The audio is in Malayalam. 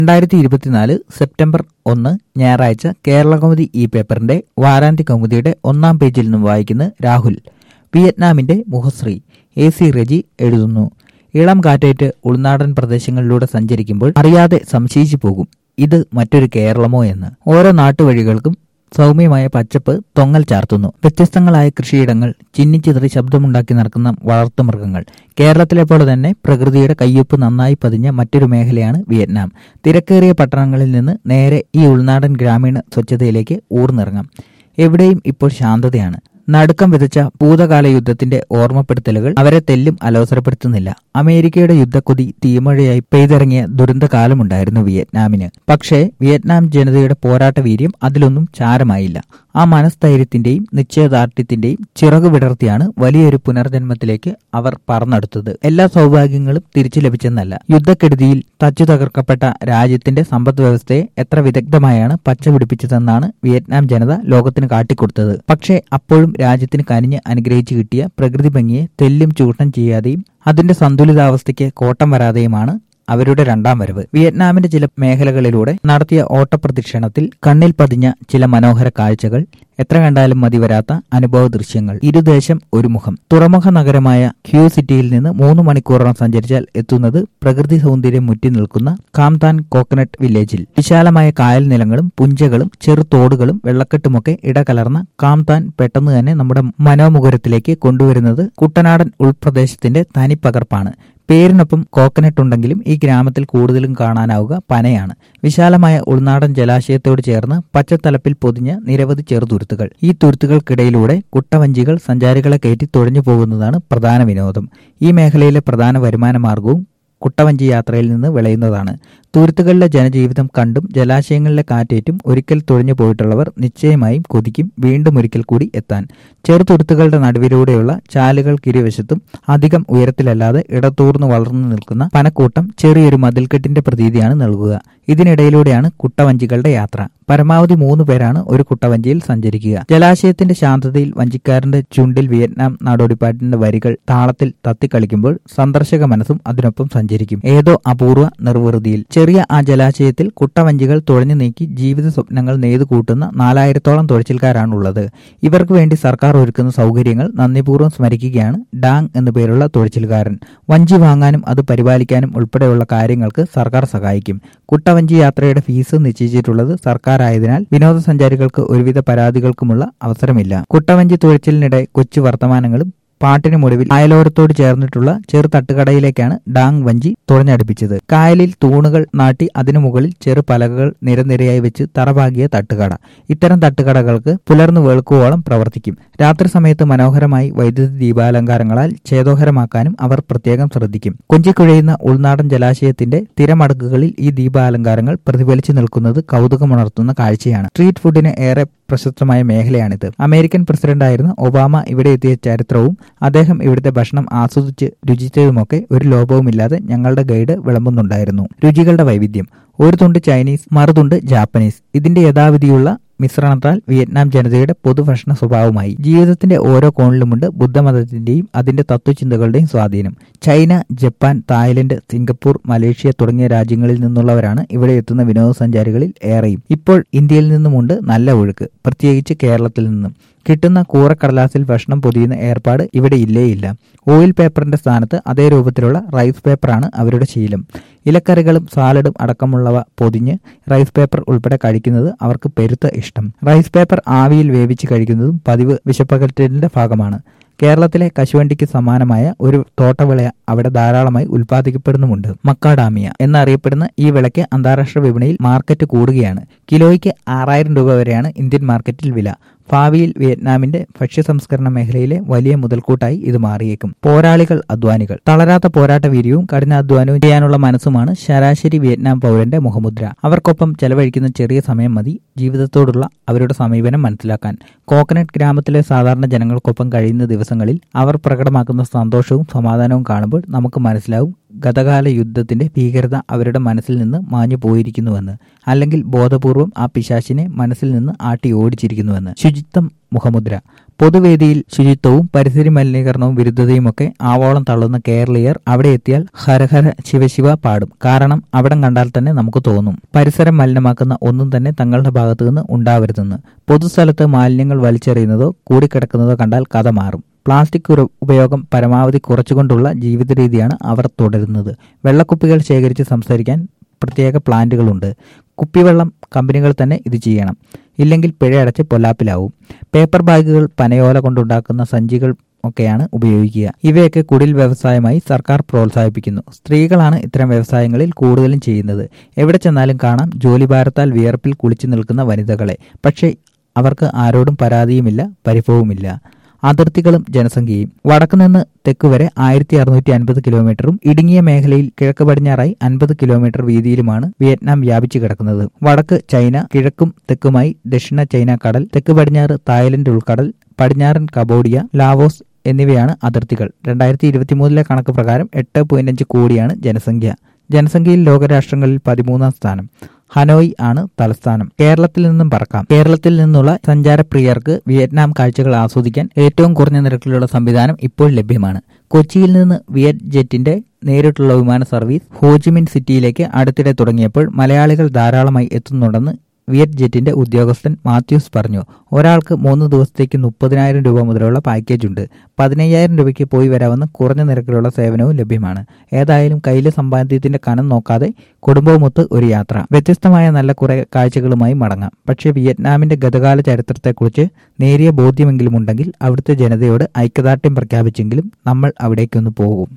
രണ്ടായിരത്തി ഇരുപത്തിനാല് സെപ്റ്റംബർ ഒന്ന് ഞായറാഴ്ച കേരളകൗമുദി ഈ പേപ്പറിന്റെ വാരാന്ത്യ കൗമുദിയുടെ ഒന്നാം പേജിൽ നിന്നും വായിക്കുന്ന രാഹുൽ വിയറ്റ്നാമിന്റെ മുഖശ്രീ എ സി റെജി എഴുതുന്നു ഇളം കാറ്റേറ്റ് ഉൾനാടൻ പ്രദേശങ്ങളിലൂടെ സഞ്ചരിക്കുമ്പോൾ അറിയാതെ സംശയിച്ചു പോകും ഇത് മറ്റൊരു കേരളമോ എന്ന് ഓരോ നാട്ടുവഴികൾക്കും സൗമ്യമായ പച്ചപ്പ് തൊങ്ങൽ ചാർത്തുന്നു വ്യത്യസ്തങ്ങളായ കൃഷിയിടങ്ങൾ ചിന്നിച്ചിതറി ശബ്ദമുണ്ടാക്കി നടക്കുന്ന വളർത്തുമൃഗങ്ങൾ കേരളത്തിലെ പോലെ തന്നെ പ്രകൃതിയുടെ കയ്യൊപ്പ് നന്നായി പതിഞ്ഞ മറ്റൊരു മേഖലയാണ് വിയറ്റ്നാം തിരക്കേറിയ പട്ടണങ്ങളിൽ നിന്ന് നേരെ ഈ ഉൾനാടൻ ഗ്രാമീണ സ്വച്ഛതയിലേക്ക് ഊർന്നിറങ്ങാം എവിടെയും ഇപ്പോൾ ശാന്തതയാണ് നടുക്കം വിതച്ച ഭൂതകാല യുദ്ധത്തിന്റെ ഓർമ്മപ്പെടുത്തലുകൾ അവരെ തെല്ലും അലോസരപ്പെടുത്തുന്നില്ല അമേരിക്കയുടെ യുദ്ധക്കൊതി തീമഴയായി പെയ്തിറങ്ങിയ ദുരന്തകാലമുണ്ടായിരുന്നു വിയറ്റ്നാമിന് പക്ഷേ വിയറ്റ്നാം ജനതയുടെ പോരാട്ട വീര്യം അതിലൊന്നും ചാരമായില്ല ആ മനസ്ഥൈര്യത്തിന്റെയും നിശ്ചയദാർഢ്യത്തിന്റെയും ചിറകു വിടർത്തിയാണ് വലിയൊരു പുനർജന്മത്തിലേക്ക് അവർ പറന്നെടുത്തത് എല്ലാ സൗഭാഗ്യങ്ങളും തിരിച്ചു ലഭിച്ചെന്നല്ല യുദ്ധക്കെടുതിയിൽ തച്ചു തകർക്കപ്പെട്ട രാജ്യത്തിന്റെ സമ്പദ് വ്യവസ്ഥയെ എത്ര വിദഗ്ധമായാണ് പച്ചപിടിപ്പിച്ചതെന്നാണ് വിയറ്റ്നാം ജനത ലോകത്തിന് കാട്ടിക്കൊടുത്തത് പക്ഷേ അപ്പോഴും രാജ്യത്തിന് കനിഞ്ഞ് അനുഗ്രഹിച്ചു കിട്ടിയ പ്രകൃതി ഭംഗിയെ തെല്ലും ചൂഷണം ചെയ്യാതെയും അതിന്റെ സന്തുലിതാവസ്ഥയ്ക്ക് കോട്ടം വരാതെയുമാണ് അവരുടെ രണ്ടാം വരവ് വിയറ്റ്നാമിന്റെ ചില മേഖലകളിലൂടെ നടത്തിയ ഓട്ടപ്രദക്ഷിണത്തിൽ കണ്ണിൽ പതിഞ്ഞ ചില മനോഹര കാഴ്ചകൾ എത്ര കണ്ടാലും മതി വരാത്ത അനുഭവ ദൃശ്യങ്ങൾ ഇരുദേശം ഒരു മുഖം തുറമുഖ നഗരമായ ക്യൂ സിറ്റിയിൽ നിന്ന് മൂന്ന് മണിക്കൂറോളം സഞ്ചരിച്ചാൽ എത്തുന്നത് പ്രകൃതി സൗന്ദര്യം മുറ്റി നിൽക്കുന്ന കാംതാൻ കോക്കനട്ട് വില്ലേജിൽ വിശാലമായ കായൽ നിലങ്ങളും പുഞ്ചകളും ചെറുതോടുകളും വെള്ളക്കെട്ടുമൊക്കെ ഇടകലർന്ന കാംതാൻ പെട്ടെന്ന് തന്നെ നമ്മുടെ മനോമുഖരത്തിലേക്ക് കൊണ്ടുവരുന്നത് കുട്ടനാടൻ ഉൾപ്രദേശത്തിന്റെ തനിപ്പകർപ്പാണ് പേരിനൊപ്പം കോക്കനട്ട് ഉണ്ടെങ്കിലും ഈ ഗ്രാമത്തിൽ കൂടുതലും കാണാനാവുക പനയാണ് വിശാലമായ ഉൾനാടൻ ജലാശയത്തോട് ചേർന്ന് പച്ചത്തലപ്പിൽ പൊതിഞ്ഞ നിരവധി ചെറുതുരുത്തുകൾ ഈ തുരുത്തുകൾക്കിടയിലൂടെ കുട്ടവഞ്ചികൾ സഞ്ചാരികളെ കയറ്റി തുഴഞ്ഞു പോകുന്നതാണ് പ്രധാന വിനോദം ഈ മേഖലയിലെ പ്രധാന വരുമാന മാർഗവും കുട്ടവഞ്ചി യാത്രയിൽ നിന്ന് വിളയുന്നതാണ് തുരുത്തുകളിലെ ജനജീവിതം കണ്ടും ജലാശയങ്ങളിലെ കാറ്റേറ്റും ഒരിക്കൽ തുഴഞ്ഞു പോയിട്ടുള്ളവർ നിശ്ചയമായും കൊതിക്കും വീണ്ടും ഒരിക്കൽ കൂടി എത്താൻ ചെറുതുരുത്തുകളുടെ നടുവിലൂടെയുള്ള ചാലുകൾക്കിരുവശത്തും അധികം ഉയരത്തിലല്ലാതെ ഇടതൂർന്നു വളർന്നു നിൽക്കുന്ന പനക്കൂട്ടം ചെറിയൊരു മതിൽക്കെട്ടിന്റെ പ്രതീതിയാണ് നൽകുക ഇതിനിടയിലൂടെയാണ് കുട്ടവഞ്ചികളുടെ യാത്ര പരമാവധി മൂന്ന് പേരാണ് ഒരു കുട്ടവഞ്ചിയിൽ സഞ്ചരിക്കുക ജലാശയത്തിന്റെ ശാന്തതയിൽ വഞ്ചിക്കാരന്റെ ചുണ്ടിൽ വിയറ്റ്നാം നാടോടിപ്പാട്ടിന്റെ വരികൾ താളത്തിൽ തത്തിക്കളിക്കുമ്പോൾ സന്ദർശക മനസ്സും അതിനൊപ്പം സഞ്ചരിക്കും ഏതോ അപൂർവ നിർവൃതിയിൽ ചെറിയ ആ ജലാശയത്തിൽ കുട്ടവഞ്ചികൾ തുഴഞ്ഞു നീക്കി ജീവിത സ്വപ്നങ്ങൾ നെയ്തു കൂട്ടുന്ന നാലായിരത്തോളം തുഴച്ചിൽക്കാരാണുള്ളത് ഇവർക്ക് വേണ്ടി സർക്കാർ ഒരുക്കുന്ന സൗകര്യങ്ങൾ നന്ദിപൂർവ്വം സ്മരിക്കുകയാണ് ഡാങ് എന്നു പേരുള്ള തുഴച്ചിൽക്കാരൻ വഞ്ചി വാങ്ങാനും അത് പരിപാലിക്കാനും ഉൾപ്പെടെയുള്ള കാര്യങ്ങൾക്ക് സർക്കാർ സഹായിക്കും കുട്ടവഞ്ചി യാത്രയുടെ ഫീസ് നിശ്ചയിച്ചിട്ടുള്ളത് സർക്കാരായതിനാൽ വിനോദസഞ്ചാരികൾക്ക് ഒരുവിധ പരാതികൾക്കുമുള്ള അവസരമില്ല കുട്ടവഞ്ചി തുഴച്ചിലിനിടെ കൊച്ചു വർത്തമാനങ്ങളും പാട്ടിന് മുടിവിൽ അയലോരത്തോട് ചേർന്നിട്ടുള്ള ചെറു തട്ടുകടയിലേക്കാണ് ഡാങ് വഞ്ചി തുഴഞ്ഞടുപ്പിച്ചത് കായലിൽ തൂണുകൾ നാട്ടി അതിനു മുകളിൽ ചെറു പലകകൾ നിരനിരയായി വെച്ച് തറപാകിയ തട്ടുകട ഇത്തരം തട്ടുകടകൾക്ക് പുലർന്നു വെളുക്കുവോളം പ്രവർത്തിക്കും രാത്രി സമയത്ത് മനോഹരമായി വൈദ്യുതി ദീപാലങ്കാരങ്ങളാൽ ചേതോഹരമാക്കാനും അവർ പ്രത്യേകം ശ്രദ്ധിക്കും കൊഞ്ചിക്കുഴയുന്ന ഉൾനാടൻ ജലാശയത്തിന്റെ തിരമടക്കുകളിൽ ഈ ദീപാലങ്കാരങ്ങൾ പ്രതിഫലിച്ചു നിൽക്കുന്നത് കൗതുകമുണർത്തുന്ന കാഴ്ചയാണ് സ്ട്രീറ്റ് ഫുഡിന് ഏറെ പ്രശസ്തമായ മേഖലയാണിത് അമേരിക്കൻ പ്രസിഡന്റായിരുന്ന ഒബാമ ഇവിടെ എത്തിയ ചരിത്രവും അദ്ദേഹം ഇവിടുത്തെ ഭക്ഷണം ആസ്വദിച്ച് രുചിച്ചതുമൊക്കെ ഒരു ലോപവുമില്ലാതെ ഞങ്ങളുടെ ഗൈഡ് വിളമ്പുന്നുണ്ടായിരുന്നു രുചികളുടെ വൈവിധ്യം ഒരു തുണ്ട് ചൈനീസ് മറുതുണ്ട് ജാപ്പനീസ് ഇതിന്റെ യഥാവിധിയുള്ള മിശ്രണത്താൽ വിയറ്റ്നാം ജനതയുടെ പൊതുഭക്ഷണ സ്വഭാവമായി ജീവിതത്തിന്റെ ഓരോ കോണിലുമുണ്ട് ബുദ്ധമതത്തിന്റെയും അതിന്റെ തത്വചിന്തകളുടെയും സ്വാധീനം China Japan Thailand Singapore Malaysia തുടങ്ങിയ രാജ്യങ്ങളിൽ നിന്നുള്ളവരാണ് ഇവിടെ എത്തുന്ന വിനോദസഞ്ചാരികളിൽ ഏറെയും ഇപ്പോൾ ഇന്ത്യയിൽ നിന്നുമുണ്ട് നല്ല ഒഴുക്ക് പ്രത്യേകിച്ച് കേരളത്തിൽ നിന്നും കിട്ടുന്ന കൂറക്കടലാസിൽ ഭക്ഷണം പൊതിയുന്ന ഏർപ്പാട് ഇവിടെ ഇല്ലേയില്ല ഓയിൽ പേപ്പറിന്റെ സ്ഥാനത്ത് അതേ രൂപത്തിലുള്ള റൈസ് പേപ്പറാണ് അവരുടെ ശീലം ഇലക്കറികളും സാലഡും അടക്കമുള്ളവ പൊതിഞ്ഞ് റൈസ് പേപ്പർ ഉൾപ്പെടെ കഴിക്കുന്നത് അവർക്ക് പെരുത്ത ഇഷ്ടം റൈസ് പേപ്പർ ആവിയിൽ വേവിച്ച് കഴിക്കുന്നതും പതിവ് വിശപ്പകറ്റലിന്റെ ഭാഗമാണ് കേരളത്തിലെ കശുവണ്ടിക്ക് സമാനമായ ഒരു തോട്ടവിള അവിടെ ധാരാളമായി ഉൽപ്പാദിക്കപ്പെടുന്നുമുണ്ട് മക്കാഡാമിയ എന്നറിയപ്പെടുന്ന ഈ വിളയ്ക്ക് അന്താരാഷ്ട്ര വിപണിയിൽ മാർക്കറ്റ് കൂടുകയാണ് കിലോയ്ക്ക് ആറായിരം രൂപ വരെയാണ് ഇന്ത്യൻ മാർക്കറ്റിൽ വില ഭാവിയിൽ വിയറ്റ്നാമിന്റെ ഭക്ഷ്യ സംസ്കരണ മേഖലയിലെ വലിയ മുതൽക്കൂട്ടായി ഇത് മാറിയേക്കും പോരാളികൾ അധ്വാനികൾ തളരാത്ത പോരാട്ട വീര്യവും കഠിനാധ്വാനവും ചെയ്യാനുള്ള മനസ്സുമാണ് ശരാശരി വിയറ്റ്നാം പൗരന്റെ മുഖമുദ്ര അവർക്കൊപ്പം ചെലവഴിക്കുന്ന ചെറിയ സമയം മതി ജീവിതത്തോടുള്ള അവരുടെ സമീപനം മനസ്സിലാക്കാൻ കോക്കനട്ട് ഗ്രാമത്തിലെ സാധാരണ ജനങ്ങൾക്കൊപ്പം കഴിയുന്ന ദിവസങ്ങളിൽ അവർ പ്രകടമാക്കുന്ന സന്തോഷവും സമാധാനവും കാണുമ്പോൾ നമുക്ക് മനസ്സിലാവും ഗതകാല യുദ്ധത്തിന്റെ ഭീകരത അവരുടെ മനസ്സിൽ നിന്ന് മാഞ്ഞു പോയിരിക്കുന്നുവെന്ന് അല്ലെങ്കിൽ ബോധപൂർവം ആ പിശാശിനെ മനസ്സിൽ നിന്ന് ആട്ടി ഓടിച്ചിരിക്കുന്നുവെന്ന് ശുചിത്വം മുഖമുദ്ര പൊതുവേദിയിൽ ശുചിത്വവും പരിസ്ഥിതി മലിനീകരണവും വിരുദ്ധതയുമൊക്കെ ആവോളം തള്ളുന്ന കേരളീയർ അവിടെ എത്തിയാൽ ഹരഹര ശിവശിവ പാടും കാരണം അവിടം കണ്ടാൽ തന്നെ നമുക്ക് തോന്നും പരിസരം മലിനമാക്കുന്ന ഒന്നും തന്നെ തങ്ങളുടെ ഭാഗത്തു നിന്ന് ഉണ്ടാവരുതെന്ന് പൊതുസ്ഥലത്ത് മാലിന്യങ്ങൾ വലിച്ചെറിയുന്നതോ കൂടിക്കിടക്കുന്നതോ കണ്ടാൽ കഥ മാറും പ്ലാസ്റ്റിക് ഉര- ഉപയോഗം പരമാവധി കുറച്ചുകൊണ്ടുള്ള ജീവിത രീതിയാണ് അവർ തുടരുന്നത് വെള്ളക്കുപ്പികൾ ശേഖരിച്ച് സംസാരിക്കാൻ പ്രത്യേക പ്ലാന്റുകളുണ്ട് കുപ്പിവെള്ളം കമ്പനികൾ തന്നെ ഇത് ചെയ്യണം ഇല്ലെങ്കിൽ പിഴയടച്ച് പൊല്ലാപ്പിലാവും പേപ്പർ ബാഗുകൾ പനയോല കൊണ്ടുണ്ടാക്കുന്ന സഞ്ചികൾ ഒക്കെയാണ് ഉപയോഗിക്കുക ഇവയൊക്കെ കുടിൽ വ്യവസായമായി സർക്കാർ പ്രോത്സാഹിപ്പിക്കുന്നു സ്ത്രീകളാണ് ഇത്തരം വ്യവസായങ്ങളിൽ കൂടുതലും ചെയ്യുന്നത് എവിടെ ചെന്നാലും കാണാം ജോലിഭാരത്താൽ വിയർപ്പിൽ കുളിച്ചു നിൽക്കുന്ന വനിതകളെ പക്ഷേ അവർക്ക് ആരോടും പരാതിയുമില്ല പരിഭവവുമില്ല അതിർത്തികളും ജനസംഖ്യയും വടക്കുനിന്ന് തെക്ക് വരെ ആയിരത്തി അറുന്നൂറ്റി അൻപത് കിലോമീറ്ററും ഇടുങ്ങിയ മേഖലയിൽ കിഴക്ക് പടിഞ്ഞാറായി അൻപത് കിലോമീറ്റർ വീതിയിലുമാണ് വിയറ്റ്നാം വ്യാപിച്ചു കിടക്കുന്നത് വടക്ക് ചൈന കിഴക്കും തെക്കുമായി ദക്ഷിണ ചൈന കടൽ തെക്ക് പടിഞ്ഞാറ് തായ്ലൻഡ് ഉൾക്കടൽ പടിഞ്ഞാറൻ കബോഡിയ ലാവോസ് എന്നിവയാണ് അതിർത്തികൾ രണ്ടായിരത്തി ഇരുപത്തിമൂന്നിലെ കണക്ക് പ്രകാരം എട്ട് പോയിന്റ് അഞ്ച് കോടിയാണ് ജനസംഖ്യ ജനസംഖ്യയിൽ ലോകരാഷ്ട്രങ്ങളിൽ പതിമൂന്നാം സ്ഥാനം ഹനോയ് ആണ് തലസ്ഥാനം കേരളത്തിൽ നിന്നും പറക്കാം കേരളത്തിൽ നിന്നുള്ള സഞ്ചാരപ്രിയർക്ക് വിയറ്റ്നാം കാഴ്ചകൾ ആസ്വദിക്കാൻ ഏറ്റവും കുറഞ്ഞ നിരക്കിലുള്ള സംവിധാനം ഇപ്പോൾ ലഭ്യമാണ് കൊച്ചിയിൽ നിന്ന് വിയറ്റ് ജെറ്റിന്റെ നേരിട്ടുള്ള വിമാന സർവീസ് ഹോജിമിൻ സിറ്റിയിലേക്ക് അടുത്തിടെ തുടങ്ങിയപ്പോൾ മലയാളികൾ ധാരാളമായി എത്തുന്നുണ്ടെന്ന് വിയറ്റ് ജെറ്റിന്റെ ഉദ്യോഗസ്ഥൻ മാത്യൂസ് പറഞ്ഞു ഒരാൾക്ക് മൂന്ന് ദിവസത്തേക്ക് മുപ്പതിനായിരം രൂപ മുതലുള്ള പാക്കേജ് ഉണ്ട് പതിനയ്യായിരം രൂപയ്ക്ക് പോയി വരാവുന്ന കുറഞ്ഞ നിരക്കിലുള്ള സേവനവും ലഭ്യമാണ് ഏതായാലും കയ്യിലെ സമ്പാദ്യത്തിന്റെ കനം നോക്കാതെ കുടുംബവുമൊത്ത് ഒരു യാത്ര വ്യത്യസ്തമായ നല്ല കുറെ കാഴ്ചകളുമായി മടങ്ങാം പക്ഷേ വിയറ്റ്നാമിന്റെ ഗതകാല ചരിത്രത്തെക്കുറിച്ച് നേരിയ ബോധ്യമെങ്കിലും ഉണ്ടെങ്കിൽ അവിടുത്തെ ജനതയോട് ഐക്യദാർഢ്യം പ്രഖ്യാപിച്ചെങ്കിലും നമ്മൾ അവിടേക്കൊന്ന് പോകും